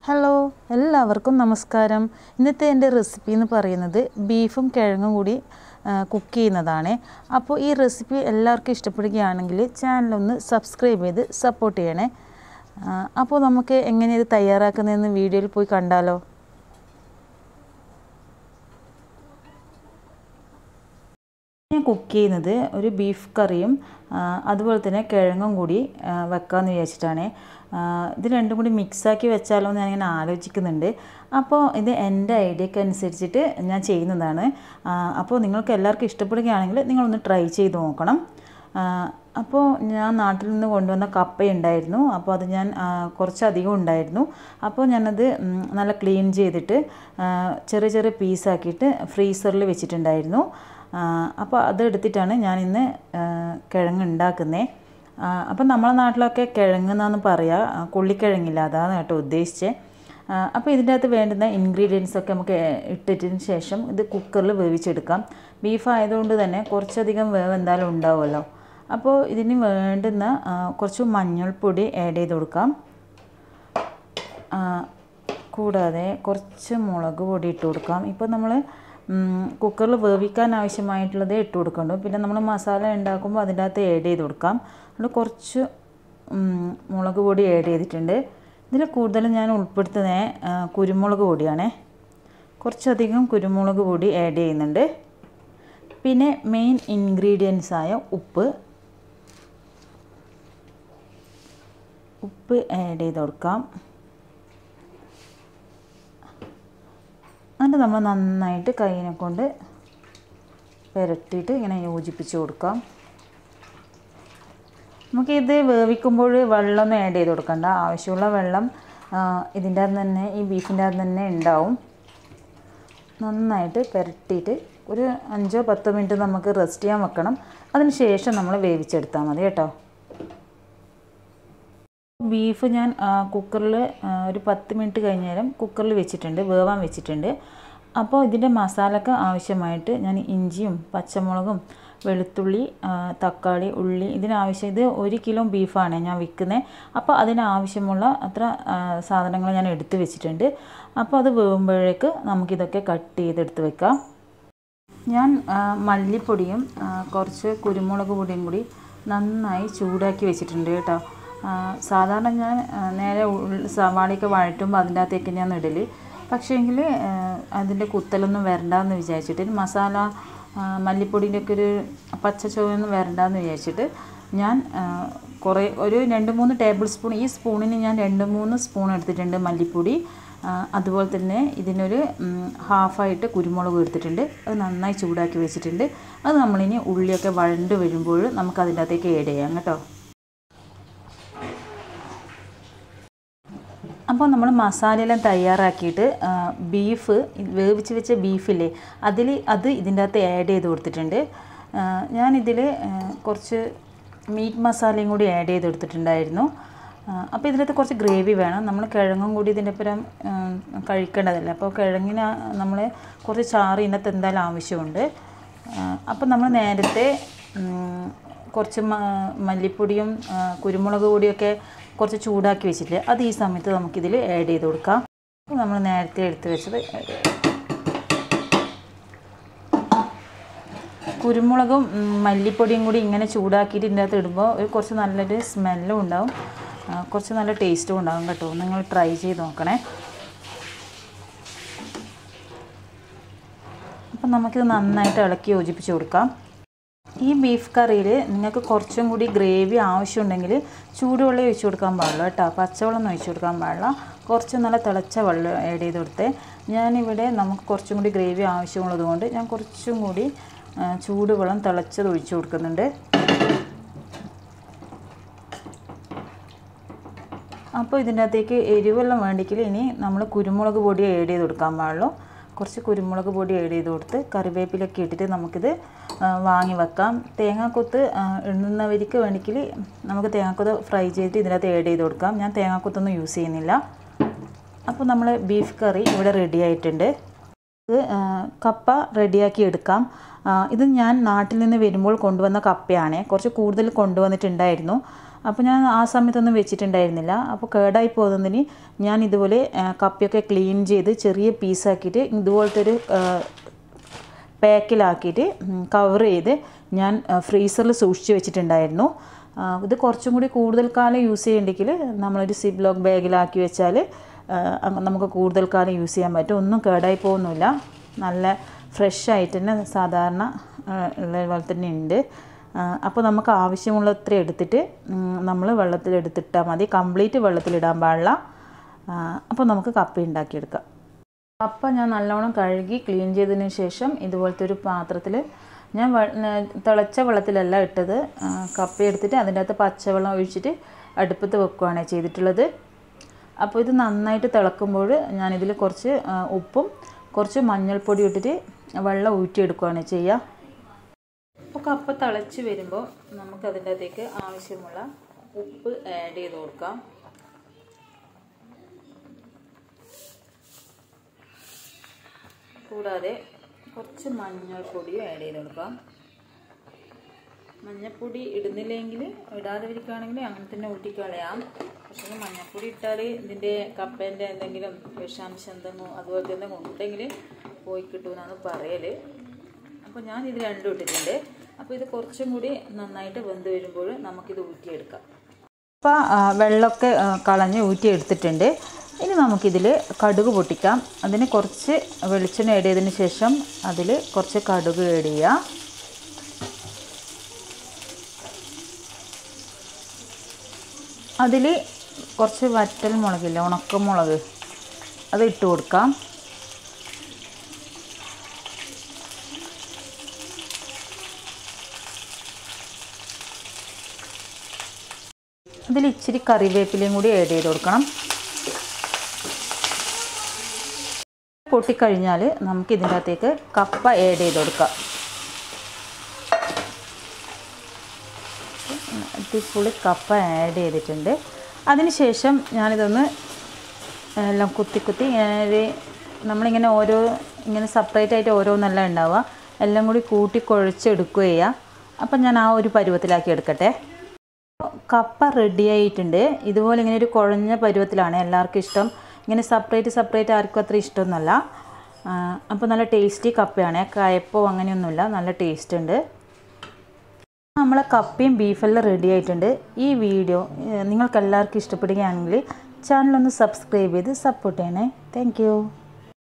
hello എല്ലാവർക്കും നമസ്കാരം ഇന്നത്തെ എൻ്റെ റെസിപ്പി എന്ന് പറയുന്നത് ബീഫും കിഴങ്ങും കൂടി കുക്ക് ചെയ്യുന്നതാണ് അപ്പോൾ ഈ റെസിപ്പി എല്ലാവർക്കും ഇഷ്ടപ്പെടുകയാണെങ്കിൽ ചാനലൊന്ന് സബ്സ്ക്രൈബ് ചെയ്ത് സപ്പോർട്ട് ചെയ്യണേ ആ, അപ്പോൾ നമുക്ക് എങ്ങനെ ഇത് തയ്യാറാക്കുന്നതെന്ന് വീഡിയോയിൽ പോയി കണ്ടാലോ ഞാൻ കുക്ക് ചെയ്യുന്നത് ഒരു ബീഫ് കറിയും ആ, അതുപോലെ തന്നെ കിഴങ്ങും കൂടി ആ, വെക്കാമെന്ന് വിചാരിച്ചിട്ടാണ് ആ, ഇത് രണ്ടും കൂടി മിക്സാക്കി വെച്ചാലോ എന്ന് ഞാനിങ്ങനെ ആലോചിക്കുന്നുണ്ട് അപ്പോൾ ഇത് എൻ്റെ ഐഡിയക്ക് അനുസരിച്ചിട്ട് ഞാൻ ചെയ്യുന്നതാണ് ആ, അപ്പോൾ നിങ്ങൾക്ക് എല്ലാവർക്കും ഇഷ്ടപ്പെടുകയാണെങ്കിൽ നിങ്ങളൊന്ന് ട്രൈ ചെയ്ത് നോക്കണം ആ, അപ്പോൾ ഞാൻ നാട്ടിൽ നിന്ന് കൊണ്ടുവന്ന കപ്പയുണ്ടായിരുന്നു അപ്പോൾ അത് ഞാൻ ആ, കുറച്ചധികം ഉണ്ടായിരുന്നു അപ്പോൾ ഞാനത് ഉം, നല്ല ക്ലീൻ ചെയ്തിട്ട് ആ, ചെറിയ ചെറിയ പീസാക്കിയിട്ട് ഫ്രീസറിൽ വെച്ചിട്ടുണ്ടായിരുന്നു ആ, അപ്പോൾ അത് എടുത്തിട്ടാണ് ഞാൻ ഇന്ന് കിഴങ്ങ് ഉണ്ടാക്കുന്നത് അപ്പം നമ്മളെ നാട്ടിലൊക്കെ കിഴങ്ങ് എന്നാണ് പറയുക ആ, കൊള്ളിക്കിഴങ്ങില്ല അതാണ് കേട്ടോ ഉദ്ദേശിച്ചത് അപ്പോൾ ഇതിൻ്റെ അകത്ത് വേണ്ടുന്ന ഇൻഗ്രീഡിയൻസ് ഒക്കെ നമുക്ക് ഇട്ടിട്ടതിന് ശേഷം ഇത് കുക്കറിൽ വേവിച്ചെടുക്കാം ബീഫ് ആയതുകൊണ്ട് തന്നെ കുറച്ചധികം വേവ് എന്തായാലും ഉണ്ടാവുമല്ലോ അപ്പോൾ ഇതിന് വേണ്ടുന്ന ആ, കുറച്ച് മഞ്ഞൾപ്പൊടി ആഡ് ചെയ്ത് കൊടുക്കാം ആ, കൂടാതെ കുറച്ച് മുളക് പൊടി ഇട്ട് കൊടുക്കാം ഇപ്പോൾ നമ്മൾ കുക്കറിൽ വേവിക്കാൻ ആവശ്യമായിട്ടുള്ളത് ഇട്ട് കൊടുക്കണ്ടു പിന്നെ നമ്മൾ മസാല ഉണ്ടാക്കുമ്പോൾ അതിൻ്റെ അകത്ത് ആഡ് ചെയ്ത് കൊടുക്കാം അതുകൊണ്ട് കുറച്ച് ഉം, മുളക് പൊടി ആഡ് ചെയ്തിട്ടുണ്ട് ഇതിൽ കൂടുതലും ഞാൻ ഉൾപ്പെടുത്തുന്നത് ആ, കുരുമുളക് പൊടിയാണേ കുറച്ചധികം കുരുമുളക് പൊടി ആഡ് ചെയ്യുന്നുണ്ട് പിന്നെ മെയിൻ ഇൻഗ്രീഡിയൻസ് ആയ ഉപ്പ് ഉപ്പ് ആഡ് ചെയ്ത് കൊടുക്കാം എന്നിട്ട് നമ്മൾ നന്നായിട്ട് കൈയിനെ കൊണ്ട് പുരട്ടിയിട്ട് ഇങ്ങനെ യോജിപ്പിച്ച് കൊടുക്കാം നമുക്കിത് വേവിക്കുമ്പോൾ വെള്ളമൊന്നും ആഡ് ചെയ്ത് കൊടുക്കണ്ട ആവശ്യമുള്ള വെള്ളം ആ, ഇതിൻ്റെ അകത്ത് തന്നെ ഈ ബീഫിൻ്റെ അകത്ത് തന്നെ ഉണ്ടാവും നന്നായിട്ട് പുരട്ടിയിട്ട് ഒരു അഞ്ചോ പത്തോ മിനിറ്റ് നമുക്ക് റെസ്റ്റ് ചെയ്യാൻ വെക്കണം അതിന് ശേഷം നമ്മൾ വേവിച്ചെടുത്താൽ മതി കേട്ടോ ബീഫ് ഞാൻ കുക്കറിൽ ഒരു പത്ത് മിനിറ്റ് കഴിഞ്ഞ നേരം കുക്കറിൽ വെച്ചിട്ടുണ്ട് വേവാൻ വെച്ചിട്ടുണ്ട് അപ്പോൾ ഇതിൻ്റെ മസാലക്ക് ആവശ്യമായിട്ട് ഞാൻ ഇഞ്ചിയും പച്ചമുളകും വെളുത്തുള്ളി ആ, തക്കാളി ഉള്ളി ഇതിനാവശ്യം ഇത് ഒരു കിലോ ബീഫാണ് ഞാൻ വിൽക്കുന്നത് അപ്പോൾ അതിനാവശ്യമുള്ള അത്ര ആ, സാധനങ്ങൾ ഞാൻ എടുത്ത് വെച്ചിട്ടുണ്ട് അപ്പോൾ അത് വേകുമ്പോഴേക്ക് നമുക്കിതൊക്കെ കട്ട് ചെയ്തെടുത്ത് വെക്കാം ഞാൻ ആ, മല്ലിപ്പൊടിയും ആ, കുറച്ച് കുരുമുളക് പൊടിയും കൂടി നന്നായി ചൂടാക്കി വെച്ചിട്ടുണ്ട് കേട്ടോ ആ, സാധാരണ ഞാൻ ആ, നേരെ ഉള്ളി സവാളയൊക്കെ വഴറ്റുമ്പോൾ അതിൻ്റെ അകത്തേക്ക് ഞാൻ ഇടൽ പക്ഷേങ്കിൽ അതിൻ്റെ കുത്തലൊന്നും വരണ്ടെന്ന് വിചാരിച്ചിട്ട് ഇനി മസാല ആ, മല്ലിപ്പൊടിൻ്റെ ഒക്കെ ഒരു പച്ച ചുവയൊന്നും വരണ്ടെന്ന് വിചാരിച്ചിട്ട് ഞാൻ ആ, കുറേ ഒരു രണ്ട് മൂന്ന് ടേബിൾ സ്പൂൺ ഈ സ്പൂണിന് ഞാൻ രണ്ട് മൂന്ന് സ്പൂൺ എടുത്തിട്ടുണ്ട് മല്ലിപ്പൊടി ആ, അതുപോലെ തന്നെ ഇതിനൊരു ഉം, ഹാഫായിട്ട് കുരുമുളക് എടുത്തിട്ടുണ്ട് അത് നന്നായി ചൂടാക്കി വെച്ചിട്ടുണ്ട് അത് നമ്മളിനി ഉള്ളിയൊക്കെ വഴണ്ട് വരുമ്പോൾ നമുക്ക് അതിൻ്റെ അകത്തേക്ക് ഏഡ് ചെയ്യാം കേട്ടോ അപ്പോൾ നമ്മൾ മസാലയെല്ലാം തയ്യാറാക്കിയിട്ട് ആ, ബീഫ് വേവിച്ച് വെച്ച ബീഫില്ലേ അതിൽ അത് ഇതിൻ്റെ അകത്ത് ആഡ് ചെയ്ത് കൊടുത്തിട്ടുണ്ട് ആ, ഞാനിതിൽ ആ, കുറച്ച് മീറ്റ് മസാലയും കൂടി ആഡ് ചെയ്ത് കൊടുത്തിട്ടുണ്ടായിരുന്നു ആ, അപ്പോൾ ഇതിനകത്ത് കുറച്ച് ഗ്രേവി വേണം നമ്മൾ കിഴങ്ങും കൂടി ഇതിൻ്റെ പുറം കഴിക്കേണ്ടതല്ലേ അപ്പോൾ കിഴങ്ങിന് നമ്മൾ കുറച്ച് ചാറ് ഇതിനകത്ത് എന്തായാലും ആവശ്യമുണ്ട് ആ, അപ്പോൾ നമ്മൾ നേരത്തെ ഉം, കുറച്ച് മ- മല്ലിപ്പൊടിയും ആ, കുരുമുളക് പൊടിയൊക്കെ കുറച്ച് ചൂടാക്കി വെച്ചിട്ടില്ലേ അത് ഈ സമയത്ത് നമുക്കിതിൽ ആഡ് ചെയ്ത് കൊടുക്കാം അപ്പോൾ നമ്മൾ നേരത്തെ എടുത്ത് വെച്ചത് കുരുമുളകും ഉം, മല്ലിപ്പൊടിയും കൂടി ഇങ്ങനെ ചൂടാക്കിയിട്ട് ഇതിൻ്റെ അകത്ത് ഇടുമ്പോൾ ഒരു കുറച്ച് നല്ലൊരു സ്മെല്ലും ഉണ്ടാവും ആ, കുറച്ച് നല്ല ടേസ്റ്റും ഉണ്ടാവും കേട്ടോ നിങ്ങൾ ട്രൈ ചെയ്ത് നോക്കണേ അപ്പം നമുക്കിത് നന്നായിട്ട് ഇളക്കി യോജിപ്പിച്ച് കൊടുക്കാം ഈ ബീഫ് കറിയിൽ നിങ്ങൾക്ക് കുറച്ചും കൂടി ഗ്രേവി ആവശ്യമുണ്ടെങ്കിൽ ചൂടുവെള്ളം ഒഴിച്ച് കൊടുക്കാൻ പാടില്ല കേട്ടോ പച്ചവെള്ളം ഒന്നും ഒഴിച്ച് കൊടുക്കാൻ പാടില്ല കുറച്ച് നല്ല തിളച്ച വെള്ളം ആഡ് ചെയ്ത് കൊടുത്തേ ഞാനിവിടെ നമുക്ക് കുറച്ചും കൂടി ഗ്രേവി ആവശ്യമുള്ളത് കൊണ്ട് ഞാൻ കുറച്ചും കൂടി ആ, ചൂടുവെള്ളം തിളച്ചത് ഒഴിച്ച് കൊടുക്കുന്നുണ്ട് അപ്പോൾ ഇതിൻ്റെ അകത്തേക്ക് എരിവെല്ലാം വേണ്ടിക്കിൽ ഇനി നമ്മൾ കുരുമുളക് പൊടി ആഡ് ചെയ്ത് കൊടുക്കാൻ പാടുള്ളൂ കുറച്ച് കുരുമുളക് പൊടി ആഡ് ചെയ്ത് കൊടുത്ത് കറിവേപ്പിലൊക്കെ ഇട്ടിട്ട് നമുക്കിത് ആ, വാങ്ങി വെക്കാം തേങ്ങാക്കൊത്ത് ആ, ഇടുന്നവർക്ക് വേണ്ടിക്കിൽ നമുക്ക് തേങ്ങാക്കൊത്ത് ഫ്രൈ ചെയ്തിട്ട് ഇതിനകത്ത് ആഡ് ചെയ്ത് കൊടുക്കാം ഞാൻ തേങ്ങാക്കൊത്തൊന്നും യൂസ് ചെയ്യുന്നില്ല അപ്പോൾ നമ്മൾ ബീഫ് കറി ഇവിടെ റെഡി ആയിട്ടുണ്ട് ഇത് ആ, കപ്പ റെഡിയാക്കി എടുക്കാം ആ, ഇത് ഞാൻ നാട്ടിൽ നിന്ന് വരുമ്പോൾ കൊണ്ടുവന്ന കപ്പയാണ് കുറച്ച് കൂടുതൽ കൊണ്ടുവന്നിട്ടുണ്ടായിരുന്നു അപ്പോൾ ഞാൻ ആ സമയത്തൊന്നും വെച്ചിട്ടുണ്ടായിരുന്നില്ല അപ്പോൾ കേടായി പോകുന്നതിന് ഞാൻ ഇതുപോലെ ആ, കപ്പയൊക്കെ ക്ലീൻ ചെയ്ത് ചെറിയ പീസാക്കിയിട്ട് ഇതുപോലത്തെ ഒരു ആ, പാക്കിലാക്കിയിട്ട് കവർ ചെയ്ത് ഞാൻ ഫ്രീസറിൽ സൂക്ഷിച്ച് വെച്ചിട്ടുണ്ടായിരുന്നു ആ, ഇത് കുറച്ചും കൂടി കൂടുതൽ കാലം യൂസ് ചെയ്യണ്ടെങ്കിൽ നമ്മളൊരു സിബ്ലോക്ക് ബാഗിലാക്കി വെച്ചാൽ ആ, അങ്ങ് നമുക്ക് കൂടുതൽ കാലം യൂസ് ചെയ്യാൻ പറ്റും ഒന്നും കേടായി പോകുന്നില്ല നല്ല ഫ്രഷ് ആയിട്ട് തന്നെ സാധാരണ ആ, ഉള്ള പോലെ തന്നെ ഉണ്ട് അപ്പോൾ നമുക്ക് ആവശ്യമുള്ളത്ര എടുത്തിട്ട് നമ്മൾ വെള്ളത്തിൽ എടുത്തിട്ടാൽ മതി കംപ്ലീറ്റ് വെള്ളത്തിലിടാൻ പാടില്ല അപ്പോൾ നമുക്ക് കപ്പ ഉണ്ടാക്കിയെടുക്കാം കപ്പ ഞാൻ നല്ലോണം കഴുകി ക്ലീൻ ചെയ്തതിന് ശേഷം ഇതുപോലത്തെ ഒരു പാത്രത്തിൽ ഞാൻ വെ- ന- തിളച്ച വെള്ളത്തിലല്ല ഇട്ടത് ആ, കപ്പ എടുത്തിട്ട് അതിൻ്റെ അകത്ത് പച്ചവെള്ളം ഒഴിച്ചിട്ട് അടുപ്പത്ത് വെക്കുകയാണ് ചെയ്തിട്ടുള്ളത് അപ്പോൾ ഇത് നന്നായിട്ട് തിളക്കുമ്പോൾ ഞാനിതിൽ കുറച്ച് ആ, ഉപ്പും കുറച്ച് മഞ്ഞൾപ്പൊടി ഇട്ടിട്ട് വെള്ളം ഊറ്റിയെടുക്കുകയാണ് ചെയ്യുക അപ്പോൾ കപ്പ തിളച്ച് വരുമ്പോൾ നമുക്ക് അതിൻ്റെ അകത്തേക്ക് ആവശ്യമുള്ള ഉപ്പ് ആഡ് ചെയ്ത് കൊടുക്കാം കൂടാതെ കുറച്ച് മഞ്ഞൾപ്പൊടിയും ആഡ് ചെയ്ത് കൊടുക്കാം മഞ്ഞൾപ്പൊടി ഇടുന്നില്ലെങ്കിൽ ഇടാതെ ഇരിക്കുകയാണെങ്കിൽ അങ്ങനെ തന്നെ ഊറ്റിക്കളയാം പക്ഷേ മഞ്ഞൾപ്പൊടി ഇട്ടാൽ ഇതിൻ്റെ കപ്പേൻ്റെ എന്തെങ്കിലും വിഷാംശം എന്തെങ്കിലും അതുപോലെ തന്നെ ഉണ്ടെങ്കിൽ പോയി കിട്ടുമെന്നാണ് പറയൽ അപ്പോൾ ഞാൻ ഇത് രണ്ടും ഇട്ടിട്ടുണ്ട് അപ്പോൾ ഇത് കുറച്ചും കൂടി നന്നായിട്ട് വെന്ത് വരുമ്പോൾ നമുക്കിത് ഊറ്റിയെടുക്കാം അപ്പോൾ വെള്ളമൊക്കെ ആ, കളഞ്ഞ് ഊറ്റിയെടുത്തിട്ടുണ്ട് ഇനി നമുക്കിതിൽ കടുക് പൊട്ടിക്കാം അതിന് കുറച്ച് വെളിച്ചെണ്ണ ആഡ് ചെയ്തതിന് ശേഷം അതിൽ കുറച്ച് കടുക് ആഡ് ചെയ്യാം അതിൽ കുറച്ച് വറ്റൽ മുളകില്ല ഉണക്കമുളക് അത് ഇട്ട് കൊടുക്കാം അതിൽ ഇച്ചിരി കറിവേപ്പിലയും കൂടി ആഡ് ചെയ്ത് കൊടുക്കണം പൊട്ടിക്കഴിഞ്ഞാൽ നമുക്ക് ഇതിൻ്റെ അകത്തേക്ക് കപ്പ ആഡ് ചെയ്ത് കൊടുക്കാം അടിപൊളി കപ്പ ആഡ് ചെയ്തിട്ടുണ്ട് അതിനുശേഷം ഞാനിതൊന്ന് എല്ലാം കുത്തി കുത്തി ഇങ്ങനെ ഒരു നമ്മളിങ്ങനെ ഓരോ ഇങ്ങനെ സെപ്പറേറ്റ് ആയിട്ട് ഓരോന്നല്ല ഉണ്ടാവുക എല്ലാം കൂടി കൂട്ടി കുഴച്ചെടുക്കുക ചെയ്യുക അപ്പം ഞാൻ ആ ഒരു പരുവത്തിലാക്കി എടുക്കട്ടെ കപ്പ റെഡി ആയിട്ടുണ്ട് ഇതുപോലെ ഇങ്ങനെ ഒരു കുഴഞ്ഞ പരുവത്തിലാണ് എല്ലാവർക്കും ഇഷ്ടം ഇങ്ങനെ സെപ്പറേറ്റ് സെപ്പറേറ്റ് ആർക്കും അത്ര ഇഷ്ടമൊന്നുമല്ല അപ്പോൾ നല്ല ടേസ്റ്റി കപ്പയാണ് കയപ്പോ അങ്ങനെയൊന്നുമില്ല നല്ല ടേസ്റ്റ് ഉണ്ട് നമ്മളെ കപ്പയും ബീഫെല്ലാം റെഡി ആയിട്ടുണ്ട് ഈ വീഡിയോ നിങ്ങൾക്ക് എല്ലാവർക്കും ഇഷ്ടപ്പെടുകയാണെങ്കിൽ ചാനലൊന്ന് സബ്സ്ക്രൈബ് ചെയ്ത് സപ്പോർട്ട് ചെയ്യണേ താങ്ക്